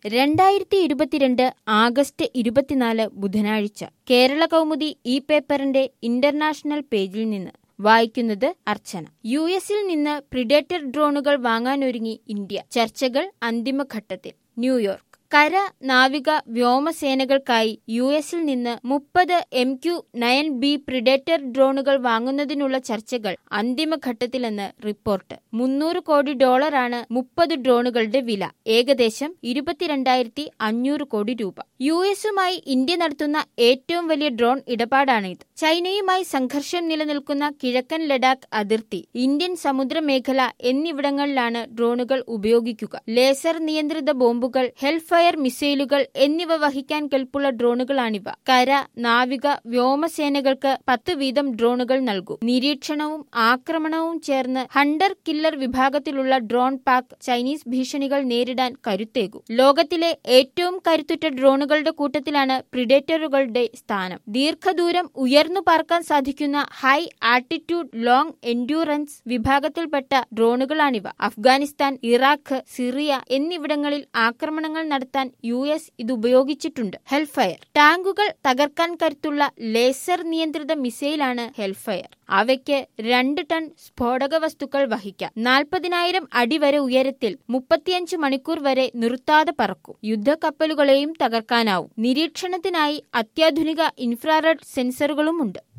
രണ്ടായിരത്തി ഇരുപത്തിരണ്ട് ആഗസ്റ്റ് ഇരുപത്തിനാല് ബുധനാഴ്ച കേരള കൗമുദി ഈ പേപ്പറിന്റെ ഇന്റർനാഷണൽ പേജിൽ നിന്ന് വായിക്കുന്നത് അർച്ചന യു എസിൽ നിന്ന് പ്രിഡേറ്റർ ഡ്രോണുകൾ വാങ്ങാനൊരുങ്ങി ഇന്ത്യ ചർച്ചകൾ അന്തിമഘട്ടത്തിൽ ന്യൂയോർക്ക് കര നാവിക വ്യോമസേനകൾക്കായി യു എസിൽ നിന്ന് മുപ്പത് M Q nine B predator ഡ്രോണുകൾ വാങ്ങുന്നതിനുള്ള ചർച്ചകൾ അന്തിമഘട്ടത്തിലെന്ന് റിപ്പോർട്ട് മുന്നൂറ് കോടി ഡോളറാണ് മുപ്പത് ഡ്രോണുകളുടെ വില ഏകദേശം ഇരുപത്തിരണ്ടായിരത്തി അഞ്ഞൂറ് കോടി രൂപ യു എസുമായി ഇന്ത്യ നടത്തുന്ന ഏറ്റവും വലിയ ഡ്രോൺ ഇടപാടാണിത് ചൈനയുമായി സംഘർഷം നിലനിൽക്കുന്ന കിഴക്കൻ ലഡാക്ക് അതിർത്തി ഇന്ത്യൻ സമുദ്രമേഖല എന്നിവിടങ്ങളിലാണ് ഡ്രോണുകൾ ഉപയോഗിക്കുക ലേസർ നിയന്ത്രിത ബോംബുകൾ ഹെൽഫയർ മിസൈലുകൾ എന്നിവ വഹിക്കാൻ കെൽപ്പുള്ള ഡ്രോണുകളാണിവ കര നാവിക വ്യോമസേനകൾക്ക് പത്ത് വീതം ഡ്രോണുകൾ നൽകും നിരീക്ഷണവും ആക്രമണവും ചേർന്ന് ഹണ്ടർ കില്ലർ വിഭാഗത്തിലുള്ള ഡ്രോൺ പാക്ക് ചൈനീസ് ഭീഷണികൾ നേരിടാൻ കരുത്തേകും ലോകത്തിലെ ഏറ്റവും കരുത്തുറ്റ ഡ്രോണുകളുടെ കൂട്ടത്തിലാണ് പ്രിഡേറ്ററുകളുടെ സ്ഥാനം ദീർഘദൂരം ഉയർന്നു പറക്കാൻ സാധിക്കുന്ന ഹൈ ആൾട്ടിറ്റ്യൂഡ് ലോങ് എൻഡ്യൂറൻസ് വിഭാഗത്തിൽപ്പെട്ട ഡ്രോണുകളാണിവ അഫ്ഗാനിസ്ഥാൻ ഇറാഖ് സിറിയ എന്നിവിടങ്ങളിൽ ആക്രമണങ്ങൾ നടത്താൻ യു എസ് ഇത് ഉപയോഗിച്ചിട്ടുണ്ട് ഹെൽഫയർ ടാങ്കുകൾ തകർക്കാൻ കരുത്തുള്ള ലേസർ നിയന്ത്രിത മിസൈലാണ് ഹെൽഫയർ അവയ്ക്ക് രണ്ട് ടൺ സ്ഫോടക വസ്തുക്കൾ വഹിക്കാം നാൽപ്പതിനായിരം അടി വരെ ഉയരത്തിൽ മുപ്പത്തിയഞ്ച് മണിക്കൂർ വരെ നിർത്താതെ പറക്കും യുദ്ധക്കപ്പലുകളെയും തകർക്കാനാവും നിരീക്ഷണത്തിനായി അത്യാധുനിക ഇൻഫ്രാറെഡ് സെൻസറുകളുമുണ്ട്